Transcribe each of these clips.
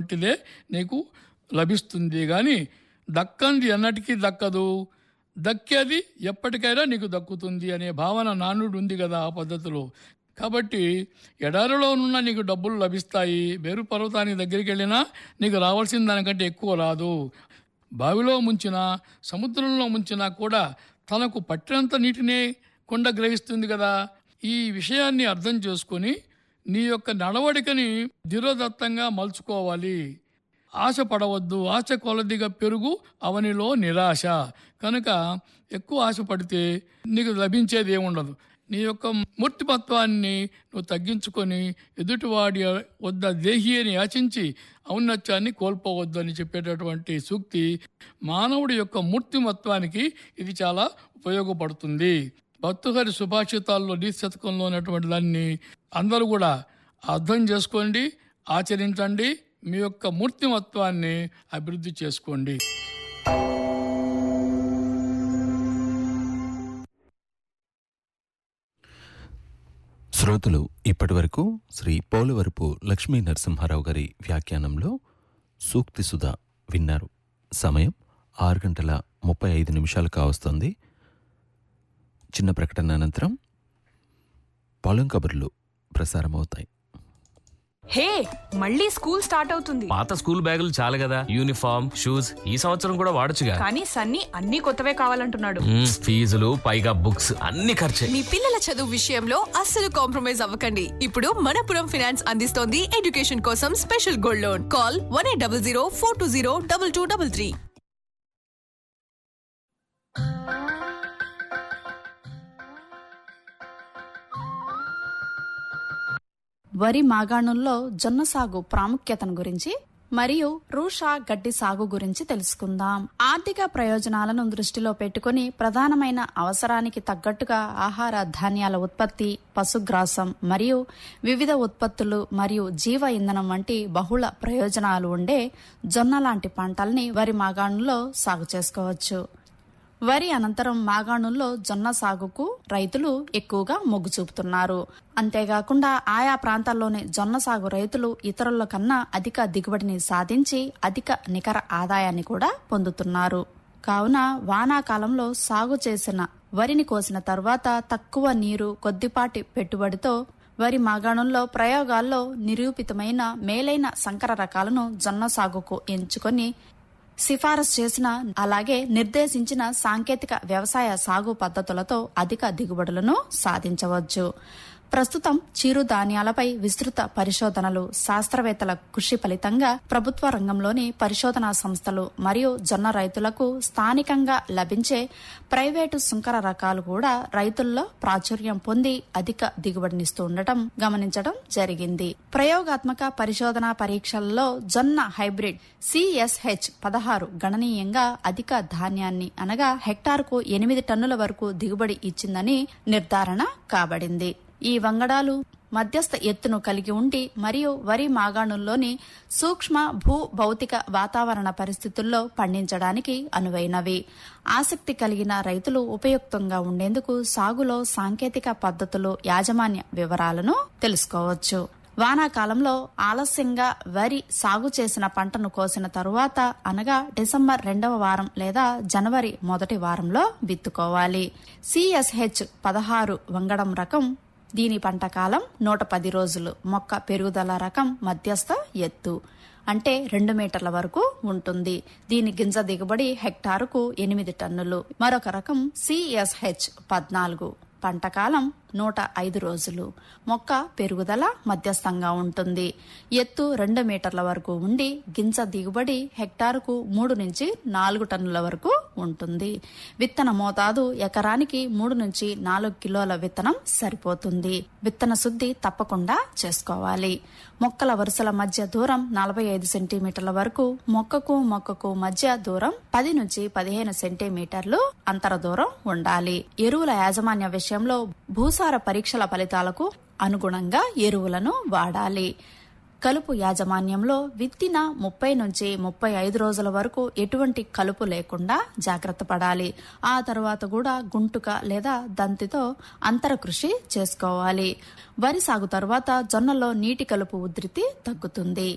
వంటిదే నీకు లభిస్తుంది కానీ దక్కంది ఎన్నటికీ దక్కదు దక్కేది ఎప్పటికైనా నీకు దక్కుతుంది అనే భావన నానుడు ఉంది కదా ఆ పద్ధతిలో కాబట్టి ఎడారిలో ఉన్న నీకు డబ్బులు లభిస్తాయి మేరు పర్వతానికి దగ్గరికి వెళ్ళినా నీకు రావాల్సిన దానికంటే ఎక్కువ రాదు బావిలో ముంచినా సముద్రంలో ముంచినా కూడా తనకు పట్టినంత నీటినే కొండ గ్రహిస్తుంది కదా ఈ విషయాన్ని అర్థం చేసుకొని నీ యొక్క నడవడికని ధిరోదత్తంగా మలుచుకోవాలి ఆశ పడవద్దు ఆశ కొలదిగా పెరుగు అవనిలో నిరాశ కనుక ఎక్కువ ఆశ పడితే నీకు లభించేది ఏముండదు నీ యొక్క మూర్తిమత్వాన్ని నువ్వు తగ్గించుకొని ఎదుటివాడి వద్ద దేహి అని యాచించి ఔన్నత్యాన్ని కోల్పోవద్దు అని చెప్పేటటువంటి సూక్తి మానవుడి యొక్క మూర్తిమత్వానికి ఇది చాలా ఉపయోగపడుతుంది భర్తృహరి సుభాషితాల్లో నీ శతకంలో ఉన్నటువంటి దాన్ని అందరూ కూడా అర్థం చేసుకోండి ఆచరించండి మీ యొక్క మూర్తిమత్వాన్ని అభివృద్ధి చేసుకోండి శ్రోతలు ఇప్పటివరకు శ్రీ పోలవరపు లక్ష్మీ నరసింహారావు గారి వ్యాఖ్యానంలో సూక్తి సుధ విన్నారు సమయం ఆరు గంటల ముప్పై ఐదు నిమిషాలు కావస్తోంది చిన్న ప్రకటన అనంతరం పొలం కబుర్లు ప్రసారమవుతాయి హే మళ్ళీ స్కూల్ స్టార్ట్ అవుతుంది పాత స్కూల్ బ్యాగులు చాలు కదా యూనిఫామ్ షూస్ ఈ సంవత్సరం కూడా వాడొచ్చుగా కానీ సన్నీ అన్ని కొత్తవే కావాలంటున్నాడు మ్మ్, ఫీజులు పైగా బుక్స్ అన్ని ఖర్చే మీ పిల్లల చదువు విషయంలో అస్సలు కాంప్రమైజ్ అవ్వకండి ఇప్పుడు మనపురం ఫినాన్స్ అందిస్తోంది ఎడ్యుకేషన్ కోసం special gold loan call one eight double zero four two zero double two double three వరి మాగాణుల్లో జొన్న సాగు ప్రాముఖ్యతను గురించి మరియు రూషా గడ్డి సాగు గురించి తెలుసుకుందాం ఆర్థిక ప్రయోజనాలను దృష్టిలో పెట్టుకుని ప్రధానమైన అవసరానికి తగ్గట్టుగా ఆహార ధాన్యాల ఉత్పత్తి పశుగ్రాసం మరియు వివిధ ఉత్పత్తులు మరియు జీవ ఇంధనం వంటి బహుళ ప్రయోజనాలు ఉండే జొన్న లాంటి పంటల్ని వరి మాగాణుల్లో సాగు చేసుకోవచ్చు వరి అనంతరం మాగాణుల్లో జొన్న సాగుకు రైతులు ఎక్కువగా మొగ్గు చూపుతున్నారు అంతేకాకుండా ఆయా ప్రాంతాల్లోని జొన్న సాగు రైతులు ఇతరుల కన్నా అధిక దిగుబడిని సాధించి అధిక నికర ఆదాయాన్ని కూడా పొందుతున్నారు కావున వానాకాలంలో సాగు చేసిన వరిని కోసిన తర్వాత తక్కువ నీరు కొద్దిపాటి పెట్టుబడితో వరి మాగాణంలో ప్రయోగాల్లో నిరూపితమైన మేలైన సంకర రకాలను జొన్న సాగుకు ఎంచుకొని సిఫారసు చేసిన అలాగే నిర్దేశించిన సాంకేతిక వ్యవసాయ సాగు పద్ధతులతో అధిక దిగుబడులను సాధించవచ్చు ప్రస్తుతం చిరు ధాన్యాలపై విస్తృత పరిశోధనలు శాస్త్రవేత్తల కృషి ఫలితంగా ప్రభుత్వ రంగంలోని పరిశోధనా సంస్థలు మరియు జొన్న రైతులకు స్థానికంగా లభించే ప్రైవేటు సుంకర రకాలు కూడా రైతుల్లో ప్రాచుర్యం పొంది అధిక దిగుబడినిస్తూ ఉండటం గమనించడం జరిగింది ప్రయోగాత్మక పరిశోధనా పరీక్షల్లో జొన్న హైబ్రిడ్ సిఎస్హెచ్ పదహారు గణనీయంగా అధిక ధాన్యాన్ని అనగా హెక్టార్కు ఎనిమిది టన్నుల వరకు దిగుబడి ఇచ్చిందని నిర్ధారణ కాబడింది ఈ వంగడాలు మధ్యస్థ ఎత్తును కలిగి ఉండి మరియు వరి మాగాణుల్లోని సూక్ష్మ భూ భౌతిక వాతావరణ పరిస్థితుల్లో పండించడానికి అనువైనవి ఆసక్తి కలిగిన రైతులు ఉపయుక్తంగా ఉండేందుకు సాగులో సాంకేతిక పద్ధతులు యాజమాన్య వివరాలను తెలుసుకోవచ్చు వానాకాలంలో ఆలస్యంగా వరి సాగు చేసిన పంటను కోసిన తరువాత అనగా డిసెంబర్ రెండవ వారం లేదా జనవరి మొదటి వారంలో విత్తుకోవాలి సిఎస్హెచ్ పదహారు వంగడం రకం దీని పంట కాలం నూట పది రోజులు మొక్క పెరుగుదల రకం మధ్యస్థ ఎత్తు అంటే రెండు మీటర్ల వరకు ఉంటుంది దీని గింజ దిగుబడి హెక్టారుకు ఎనిమిది టన్నులు మరొక రకం సిఎస్హెచ్ పద్నాలుగు పంట కాలం నూట ఐదు రోజులు మొక్క పెరుగుదల మధ్యస్థంగా ఉంటుంది ఎత్తు రెండు మీటర్ల వరకు ఉండి గింజ దిగుబడి హెక్టారుకు మూడు నుంచి నాలుగు టన్నుల వరకు ఉంటుంది విత్తన మోతాదు ఎకరానికి మూడు నుంచి నాలుగు కిలోల విత్తనం సరిపోతుంది విత్తన శుద్ధి తప్పకుండా చేసుకోవాలి మొక్కల వరుసల మధ్య దూరం నలభై ఐదు సెంటీమీటర్ల వరకు మొక్కకు మొక్కకు మధ్య దూరం పది నుంచి పదిహేను సెంటీమీటర్లు అంతర దూరం ఉండాలి ఎరువుల యాజమాన్య విషయంలో భూసార పరీక్షల ఫలితాలకు అనుగుణంగా ఎరువులను వాడాలి కలుపు యాజమాన్యంలో విత్తిన ముప్పై నుంచి ముప్పై ఐదు రోజుల వరకు ఎటువంటి కలుపు లేకుండా జాగ్రత్త పడాలి ఆ తర్వాత కూడా గుంటుక లేదా దంతితో అంతర కృషి చేసుకోవాలి వరి సాగు తర్వాత జొన్నలో నీటి కలుపు ఉధృతి తగ్గుతుంది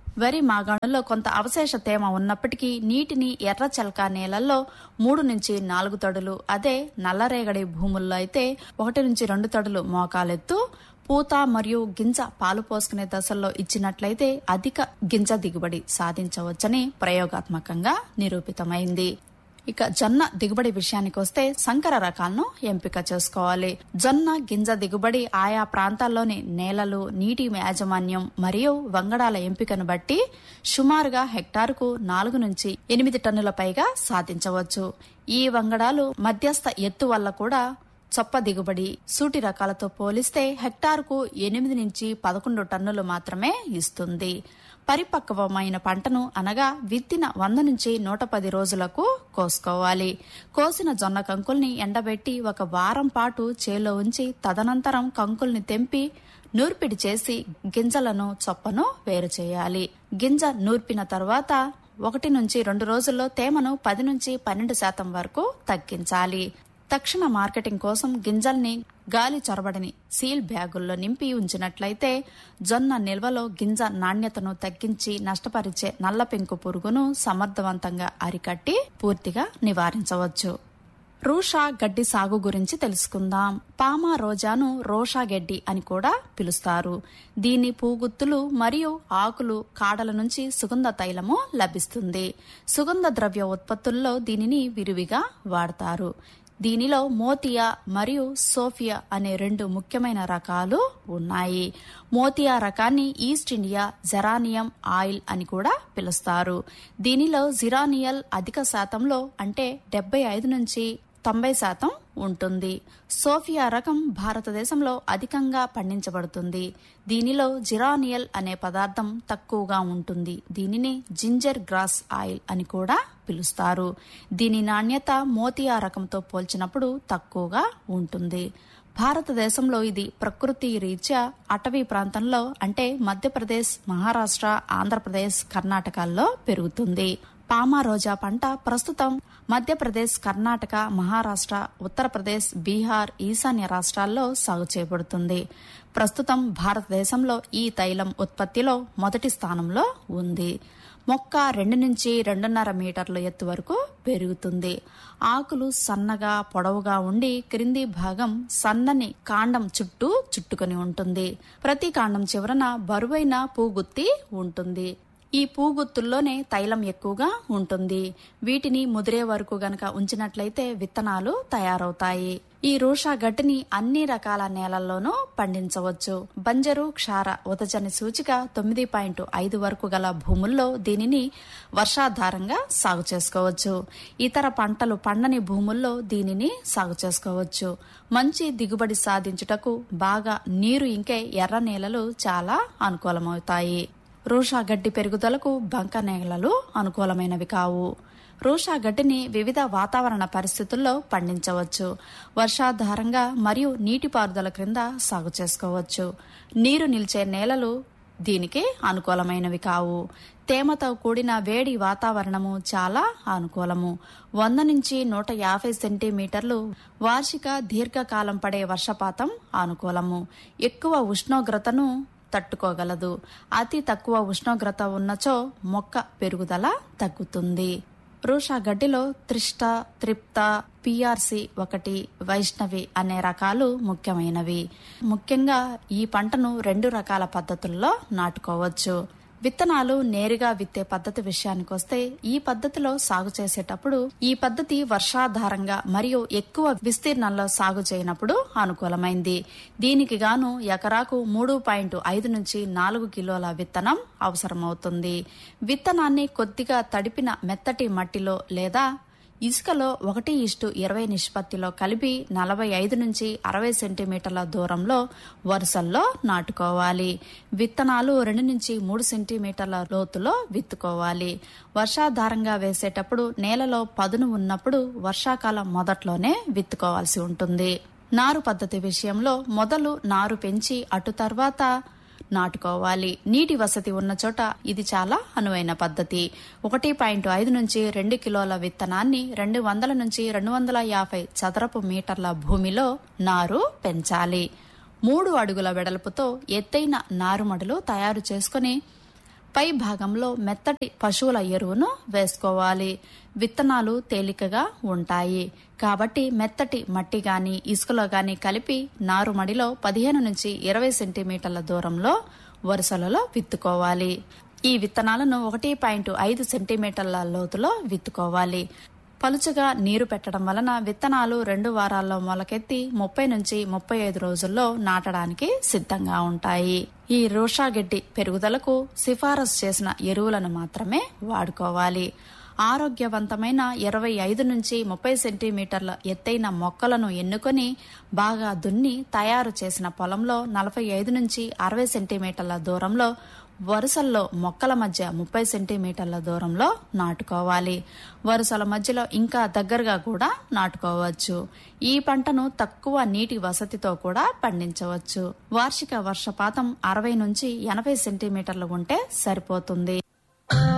వరి మాగాణుల్లో కొంత అవశేష తేమ ఉన్నప్పటికీ నీటిని ఎర్ర చలకా నేలల్లో మూడు నుంచి నాలుగు తడులు అదే నల్లరేగడి భూముల్లో అయితే ఒకటి నుంచి రెండు తడులు మోకాలెత్తు పూత మరియు గింజ పాలు పోసుకునే దశల్లో ఇచ్చినట్లయితే అధిక గింజ దిగుబడి సాధించవచ్చని ప్రయోగాత్మకంగా నిరూపితమైంది ఇక జొన్న దిగుబడి విషయానికి వస్తే సంకర రకాలను ఎంపిక చేసుకోవాలి జొన్న గింజ దిగుబడి ఆయా ప్రాంతాల్లోని నేలలు నీటి యాజమాన్యం మరియు వంగడాల ఎంపికను బట్టి సుమారుగా హెక్టారుకు నాలుగు నుంచి ఎనిమిది టన్నుల పైగా సాధించవచ్చు ఈ వంగడాలు మధ్యస్థ ఎత్తు వల్ల కూడా చొప్ప దిగుబడి సూటి రకాలతో పోలిస్తే హెక్టారుకు ఎనిమిది నుంచి పదకొండు టన్నులు మాత్రమే ఇస్తుంది పరిపక్వమైన పంటను అనగా విత్తిన వంద నుంచి నూట పది రోజులకు కోసుకోవాలి కోసిన జొన్న కంకుల్ని ఎండబెట్టి ఒక వారం పాటు చేలో ఉంచి తదనంతరం కంకుల్ని తెంపి నూర్పిడి చేసి గింజలను చొప్పను వేరు చేయాలి గింజ నూర్పిన తర్వాత ఒకటి నుంచి రెండు రోజుల్లో తేమను పది నుంచి పన్నెండు శాతం వరకు తగ్గించాలి తక్షణ మార్కెటింగ్ కోసం గింజల్ని గాలి చొరబడని సీల్ బ్యాగుల్లో నింపి ఉంచినట్లయితే జొన్న నిల్వలో గింజ నాణ్యతను తగ్గించి నష్టపరిచే నల్ల పెంకు పురుగును సమర్థవంతంగా అరికట్టి పూర్తిగా నివారించవచ్చు రూషా గడ్డి సాగు గురించి తెలుసుకుందాం పామా రోజాను రోషా గడ్డి అని కూడా పిలుస్తారు దీని పూగుత్తులు మరియు ఆకులు కాడల నుంచి సుగంధ తైలము లభిస్తుంది సుగంధ ద్రవ్య ఉత్పత్తుల్లో దీనిని విరివిగా వాడతారు దీనిలో మోతియా మరియు సోఫియా అనే రెండు ముఖ్యమైన రకాలు ఉన్నాయి మోతియా రకాన్ని ఈస్ట్ ఇండియా జెరానియం ఆయిల్ అని కూడా పిలుస్తారు దీనిలో జిరానియల్ అధిక శాతంలో అంటే డెబ్బై ఐదు నుంచి తొంభై శాతం ఉంటుంది సోఫియా రకం భారతదేశంలో అధికంగా పండించబడుతుంది దీనిలో జిరానియల్ అనే పదార్థం తక్కువగా ఉంటుంది దీనిని జింజర్ గ్రాస్ ఆయిల్ అని కూడా పిలుస్తారు దీని నాణ్యత మోతియా రకంతో పోల్చినప్పుడు తక్కువగా ఉంటుంది భారతదేశంలో ఇది ప్రకృతి రీత్యా అటవీ ప్రాంతంలో అంటే మధ్యప్రదేశ్ మహారాష్ట్ర ఆంధ్రప్రదేశ్ కర్ణాటకల్లో పెరుగుతుంది పామా రోజా పంట ప్రస్తుతం మధ్యప్రదేశ్ కర్ణాటక మహారాష్ట్ర ఉత్తరప్రదేశ్ బీహార్ ఈశాన్య రాష్ట్రాల్లో సాగు చేయబడుతుంది ప్రస్తుతం భారతదేశంలో ఈ తైలం ఉత్పత్తిలో మొదటి స్థానంలో ఉంది మొక్క రెండు నుంచి రెండున్నర మీటర్ల ఎత్తు వరకు పెరుగుతుంది ఆకులు సన్నగా పొడవుగా ఉండి క్రింది భాగం సన్నని కాండం చుట్టూ చుట్టుకొని ఉంటుంది ప్రతి కాండం చివరన బరువైన పూగుత్తి ఉంటుంది ఈ పూగుత్తుల్లోనే తైలం ఎక్కువగా ఉంటుంది వీటిని ముదిరే వరకు గనక ఉంచినట్లయితే విత్తనాలు తయారవుతాయి ఈ రూషా గడ్డిని అన్ని రకాల నేలల్లోనూ పండించవచ్చు బంజరు క్షార ఉదజని సూచిక తొమ్మిది పాయింట్ ఐదు వరకు గల భూముల్లో దీనిని వర్షాధారంగా సాగు చేసుకోవచ్చు ఇతర పంటలు పండని భూముల్లో దీనిని సాగు చేసుకోవచ్చు మంచి దిగుబడి సాధించుటకు బాగా నీరు ఇంకే ఎర్ర నేలలు చాలా అనుకూలమవుతాయి రూషా గడ్డి పెరుగుదలకు బంక నేలలు అనుకూలమైనవి కావు రూషా గడ్డిని వివిధ వాతావరణ పరిస్థితుల్లో పండించవచ్చు వర్షాధారంగా మరియు నీటిపారుదల క్రింద సాగు చేసుకోవచ్చు నీరు నిల్చే నేలలు దీనికి అనుకూలమైనవి కావు తేమతో కూడిన వేడి వాతావరణము చాలా అనుకూలము వంద నుంచి నూట యాభై సెంటీమీటర్లు వార్షిక దీర్ఘకాలం పడే వర్షపాతం అనుకూలము ఎక్కువ ఉష్ణోగ్రతను తట్టుకోగలదు అతి తక్కువ ఉష్ణోగ్రత ఉన్నచో మొక్క పెరుగుదల తగ్గుతుంది రూషా గడ్డిలో త్రిష్ట త్రిప్త పిఆర్సి ఒకటి వైష్ణవి అనే రకాలు ముఖ్యమైనవి ముఖ్యంగా ఈ పంటను రెండు రకాల పద్ధతుల్లో నాటుకోవచ్చు విత్తనాలు నేరుగా విత్తే పద్ధతి విషయానికి వస్తే ఈ పద్ధతిలో సాగు చేసేటప్పుడు ఈ పద్ధతి వర్షాధారంగా మరియు ఎక్కువ విస్తీర్ణంలో సాగు చేయనప్పుడు అనుకూలమైంది దీనికి గాను ఎకరాకు మూడు పాయింట్ ఐదు నుంచి నాలుగు కిలోల విత్తనం అవసరమవుతుంది విత్తనాన్ని కొద్దిగా తడిపిన మెత్తటి మట్టిలో లేదా ఇసుకలో ఒకటి ఇష్టు ఇరవై నిష్పత్తిలో కలిపి నలభై ఐదు నుంచి అరవై సెంటీమీటర్ల దూరంలో వరుసల్లో నాటుకోవాలి విత్తనాలు రెండు నుంచి మూడు సెంటీమీటర్ల లోతులో విత్తుకోవాలి వర్షాధారంగా వేసేటప్పుడు నేలలో పదును ఉన్నప్పుడు వర్షాకాలం మొదట్లోనే విత్తుకోవాల్సి ఉంటుంది నారు పద్ధతి విషయంలో మొదలు నారు పెంచి అటు తర్వాత నాటుకోవాలి నీటి వసతి ఉన్న చోట ఇది చాలా అనువైన పద్ధతి ఒకటి పాయింట్ ఐదు నుంచి రెండు కిలోల విత్తనాన్ని రెండు వందల నుంచి రెండు వందల యాభై చదరపు మీటర్ల భూమిలో నారు పెంచాలి మూడు అడుగుల వెడల్పుతో ఎత్తైన నారుమడులు తయారు చేసుకుని పై భాగంలో మెత్తటి పశువుల ఎరువును వేసుకోవాలి విత్తనాలు తేలికగా ఉంటాయి కాబట్టి మెత్తటి మట్టి గాని ఇసుకలో గాని కలిపి నారుమడిలో పదిహేను నుంచి ఇరవై సెంటీమీటర్ల దూరంలో వరుసలలో విత్తుకోవాలి ఈ విత్తనాలను ఒకటి పాయింట్ ఐదు సెంటీమీటర్ల లోతులో విత్తుకోవాలి పలుచగా నీరు పెట్టడం వలన విత్తనాలు రెండు వారాల్లో మొలకెత్తి ముప్పై నుంచి ముప్పై ఐదు రోజుల్లో నాటడానికి సిద్ధంగా ఉంటాయి ఈ రోషాగడ్డి పెరుగుదలకు సిఫారసు చేసిన ఎరువులను మాత్రమే వాడుకోవాలి ఆరోగ్యవంతమైన ఇరవై ఐదు నుంచి ముప్పై సెంటీమీటర్ల ఎత్తైన మొక్కలను ఎన్నుకొని బాగా దున్ని తయారు చేసిన పొలంలో నలభై ఐదు నుంచి అరవై సెంటీమీటర్ల దూరంలో వరుసల్లో మొక్కల మధ్య ముప్పై సెంటీమీటర్ల దూరంలో నాటుకోవాలి వరుసల మధ్యలో ఇంకా దగ్గరగా కూడా నాటుకోవచ్చు ఈ పంటను తక్కువ నీటి వసతితో కూడా పండించవచ్చు వార్షిక వర్షపాతం అరవై నుంచి ఎనభై సెంటీమీటర్లు ఉంటే సరిపోతుంది